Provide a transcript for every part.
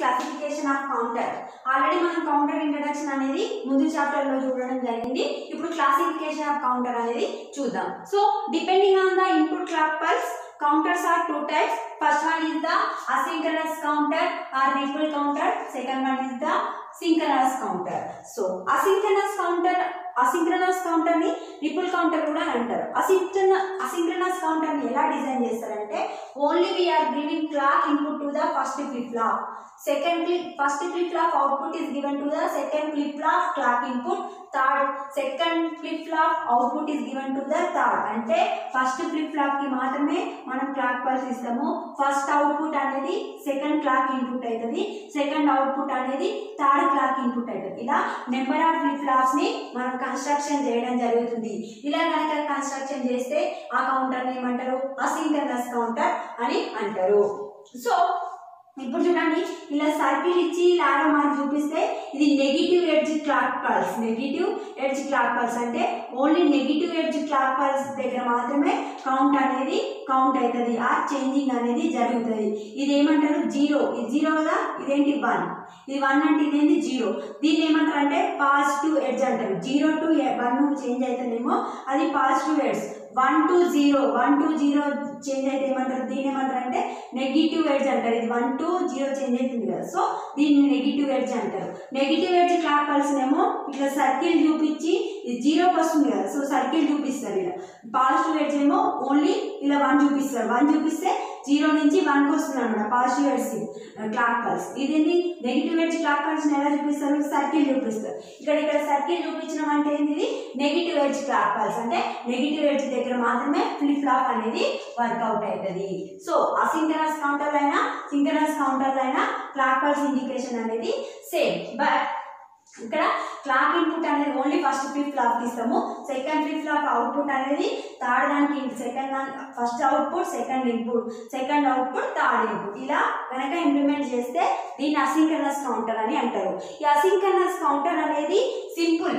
classification of counter already మనం counter introduction అనేది ముందు చాప్టర్ లో చూడడం జరిగింది ఇప్పుడు క్లాసిఫికేషన్ ఆఫ్ కౌంటర్ అనేది చూద్దాం so depending on the input clock pulse counters are two types first one is the asynchronous counter or ripple counter second one is the synchronous counter so asynchronous counter asynchronous counter ని ripple counter కూడా అంటారు asynchronous asynchronous counter ని ఎలా design చేస్తారంటే only we are giving clock input to the first flip flop second flip first flip flop output is given to the second flip flop clock input third second flip flop output is given to the third అంటే first flip flop కి మాత్రమే మనం clock pulse ఇస్తాము first output అనేది second clock input అవుతుంది second output అనేది third clock input అవుతుంది ఇలా నెంబర్ ఆఫ్ ఫ్లిప్ ఫ్లాప్స్ ని మనం కన్స్ట్రక్షన్ చేయడం జరుగుతుంది ఇలా కనుక కన్స్ట్రక్షన్ చేస్తే ఆ కౌంటర్ ఏమంటారు అసింక్రనస్ కౌంటర్ అని అంటారు సో ఇప్పుడు చూడండి ఇలా సర్కిల్ ఇచ్చి లాగా మార్క్ చూపిస్తే ఇది negative edge clock pulse negative edge clock pulse అంటే only negative edge clock pulse దగ్గర మాత్రమే కౌంట్ అనేది కౌంట్ అవుతుంది ఆ చేంజింగ్ అనేది జరుగుతుంది ఇది ఏమంటారు జీరో ఇది జీరో కదా ఇదేంటి వన్ ఇది వన్ అంటే ఇదేంటి జీరో దీన్ని ఏమంటారు అంటే పాజిటివ్ ఎడ్జ్ అంటారు జీరో టు వన్ చేంజ్ అయితేనేమో అది positive edge one to zero one to zero change అయితే ఏమంటారు దీన్ని ఏమంటారు అంటే నెగిటివ్ ఎడ్జ్ అంటారు ఇది వన్ టు జీరో చేంజ్ అవుతుంది కదా సో దీన్ని నెగిటివ్ ఎడ్జ్ అంటారు నెగిటివ్ ఎడ్జ్ క్లాక్ పల్స్నేమో ఇట్లా సర్కిల్ చూపించి ఇది జీరోకి వస్తుంది కదా సో సర్కిల్ చూపిస్తారు ఇలా పాజిటివ్ ఎడ్జ్ ఏమో ఓన్లీ ఇలా వన్ చూపిస్తారు వన్ చూపిస్తే జీరో నుంచి వన్కి వస్తుంది అనమాట పాజిటివ్ ఎడ్జ్ క్లాక్ పల్స్ ఇదేంటి నెగిటివ్ ఎడ్జ్ క్లాక్ పల్స్ ఎలా చూపిస్తారు సర్కిల్ చూపిస్తారు ఇక్కడ ఇక్కడ సర్కిల్ చూపించడం అంటే ఏంటి నెగిటివ్ ఎడ్జ్ క్లాక్ పల్స్ అంటే నెగిటివ్ ఎడ్జ్ దగ్గర మాత్రమే ఫ్లిప్ ఫ్లాప్ అనేది వర్కౌట్ అవుతుంది సో అసింక్రనస్ కౌంటర్ అయినా సింక్రనస్ కౌంటర్ అయినా క్లాక్ పల్స్ ఇండికేషన్ అనేది సేమ్ బట్ ఇక్కడ క్లాక్ ఇన్పుట్ అనేది ఓన్లీ ఫస్ట్ ఫ్లిప్ ఫ్లాప్ ఇస్తాము సెకండ్ ఫ్లిప్ ఫ్లాప్ అవుట్పుట్ అనేది థర్డ్ దానికి second first output second input second output third input ఇలా కనుక ఇంప్లిమెంట్ చేస్తే దీన్ని అసింక్రనస్ కౌంటర్ అని అంటారు ఈ అసింక్రనస్ కౌంటర్ అనేది simple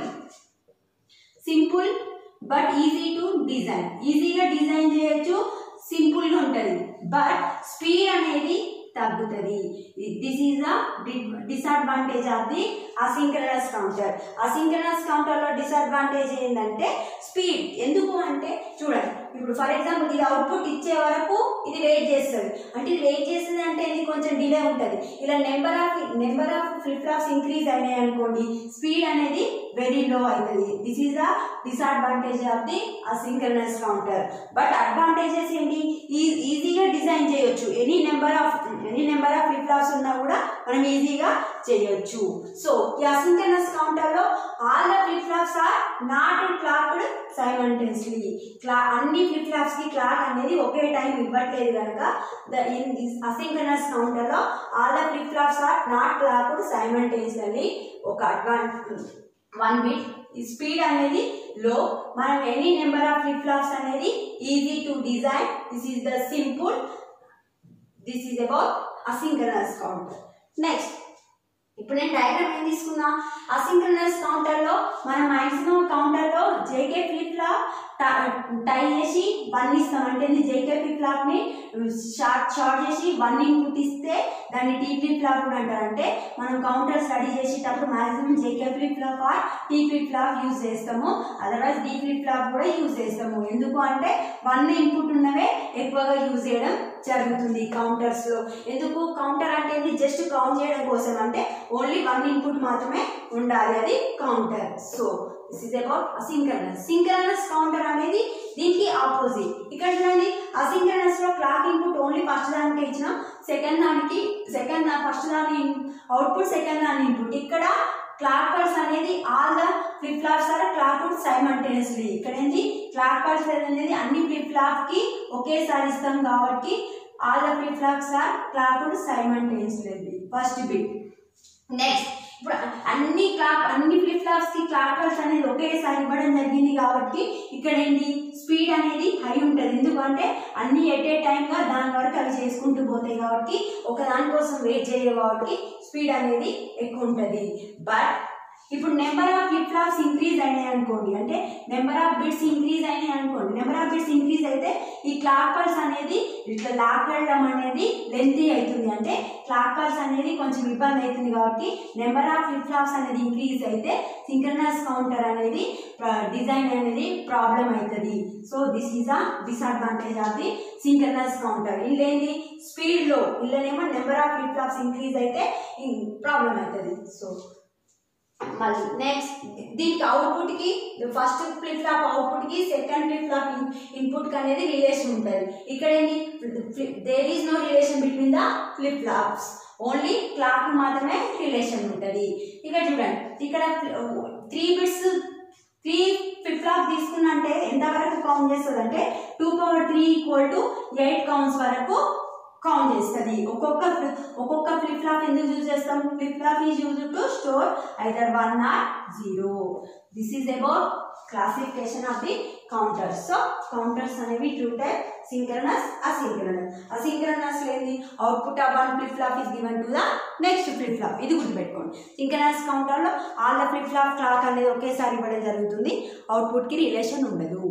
simple but easy to design ఈజీగా డిజైన్ చేయొచ్చు సింపుల్గా ఉంటుంది బట్ స్పీడ్ అనేది తగ్గుతుంది this is the disadvantage of the asynchronous counter asynchronous కౌంటర్లో డిసడ్వాంటేజ్ ఏంటంటే స్పీడ్ ఎందుకు అంటే చూడండి ఇప్పుడు ఫర్ ఎగ్జాంపుల్ ఇది అవుట్పుట్ ఇచ్చే వరకు ఇది వెయిట్ చేస్తుంది అంటే ఇది వెయిట్ చేస్తుంది అంటే ఇది కొంచెం డిలే ఉంటుంది ఇలా number of number of flip flops increase అయినాయి అనుకోండి స్పీడ్ అనేది వెరీ లో అవుతుంది this is the disadvantage of the asynchronous counter but advantages ఏంటి ఈ- ఈజీగా డిజైన్ చేయొచ్చు any number of any number of flip flops ఉన్నా కూడా మనం ఈజీగా చేయొచ్చు సో ఈ అసింక్రనస్ కౌంటర్ లో all the flip flops are not clocked simultaneously క్లా అన్ని ఫ్లిప్ ఫ్లాప్స్ కి క్లాక్ అనేది ఒకే టైం ఇవ్వట్లేదు కనుక ద ఇన్ అసింక్రనస్ కౌంటర్ లో all the flip flops are not clocked simultaneously ఒక అడ్వాన్ వన్ బిట్ ఈ స్పీడ్ అనేది లో మనం any number of flip flops అనేది easy to design this is the simple this is about asynchronous counter next ఇప్పుడు నేను diagram ఏం తీసుకున్నా అసింక్రనస్ కౌంటర్లో మనం మాక్సిమం కౌంటర్లో జేకే ఫ్లిప్ ఫ్లాప్ టై చేసి వన్ ఇస్తాం అంటే జేకే ఫ్లిప్ ఫ్లాప్ని షార్ట్ షార్ట్ చేసి వన్ ఇన్పుట్ ఇస్తే దాన్ని టీ ఫ్లిప్ ఫ్లాప్ కూడా అంటారు అంటే మనం కౌంటర్ స్టడీ చేసేటప్పుడు maximum JK flip flop or T flip flop use చేస్తాము అదర్వైజ్ డీ ఫ్లిప్ ఫ్లాప్ కూడా యూజ్ చేస్తాము ఎందుకు అంటే వన్ ఇన్పుట్ ఉన్నవే ఎక్కువగా యూజ్ చేయడం జరుగుతుంది కౌంటర్స్ లో ఎందుకు కౌంటర్ అంటే ఏంటి జస్ట్ కౌంట్ చేయడం కోసం అంటే ఓన్లీ వన్ ఇన్పుట్ మాత్రమే ఉండాలి అది counter so this is about asynchronous synchronous counter అనేది దీనికి ఆపోజిట్ ఇక్కడ చూడండి అసింక్రనస్ లో క్లాక్ ఇన్పుట్ ఓన్లీ ఫస్ట్ దానికి ఇచ్చినాం సెకండ్ దానికి సెకండ్ ఫస్ట్ దాని అవుట్పుట్ సెకండ్ దాని ఇన్పుట్ ఇక్కడ క్లాక్ పల్స్ అనేది all the flip flops are clock simultaneously ఇక్కడ ఏంటి క్లాక్ పల్స్ అనేది అన్ని ఫ్లిప్ ఫ్లాప్ కి ఒకేసారి ఇస్తాం కాబట్టి all the flip flops are clock simultaneously first bit next ఇప్పుడు అన్ని క్లాక్ అన్ని ఫ్లిప్ ఫ్లాప్స్ కి క్లాక్ పల్స్ అనేది ఒకేసారి ఇవ్వడం జరిగింది కాబట్టి ఇక్కడ ఏంటి స్పీడ్ అనేది హై ఉంటుంది ఎందుకంటే అన్ని ఎట్ ఏ టైంగా దాని వరకు అవి చేసుకుంటూ పోతాయి కాబట్టి ఒక దానికోసం వెయిట్ చేయ కాబట్టి స్పీడ్ అనేది ఎక్కువ ఉంటుంది బట్ ఇప్పుడు number of flip flops increase అయినాయి అనుకోండి అంటే నెంబర్ ఆఫ్ బిట్స్ ఇంక్రీజ్ అయినాయి అనుకోండి నెంబర్ ఆఫ్ బిట్స్ ఇంక్రీజ్ అయితే ఈ క్లాక్ పల్స్ అనేది ఇట్లా లాక్కెళ్ళడం అనేది లెంతీ అవుతుంది అంటే క్లాక్ పల్స్ అనేది కొంచెం ఇబ్బంది అవుతుంది కాబట్టి నెంబర్ ఆఫ్ ఫ్లిప్ ఫ్లాప్స్ అనేది ఇంక్రీజ్ అయితే సింక్రనస్ కౌంటర్ అనేది డిజైన్ అనేది ప్రాబ్లం అవుతుంది so this is a disadvantage of the synchronous counter ఇల్లేంది స్పీడ్లో ఇల్లనేమో number of flip flops increase అయితే ప్రాబ్లం అవుతుంది సో మళ్ళీ నెక్స్ట్ దీనికి అవుట్పుట్కి ఫస్ట్ ఫ్లిప్ ఫ్లాప్ అవుట్పుట్కి సెకండ్ ఫ్లిప్ ఫ్లాప్ ఇన్పుట్కి అనేది రిలేషన్ ఉంటుంది ఇక్కడ ఏంటి there is no relation between the flip flops only clock మాత్రమే రిలేషన్ ఉంటుంది ఇక్కడ చూడండి ఇక్కడ three bits three flip flop తీసుకున్నంటే ఎంతవరకు కౌంట్ చేస్తుంది అంటే two power three equal to eight counts వరకు కౌంట్ చేస్తుంది ఒక్కొక్క ఒక్కొక్క ఫ్లిప్ ఫ్లాప్ ఎందుకు యూజ్ చేస్తాం flip flop is use to store either one or zero this is about classification of the counters so counters అనేవి two type synchronous asynchronous asynchronous ఏంది output of one flip flop is given to the next flip flop ఇది గుర్తుపెట్టుకోండి synchronous కౌంటర్లో all the flip flop clock అనేది ఒకేసారి ఇవ్వడం జరుగుతుంది అవుట్పుట్కి relation ఉండదు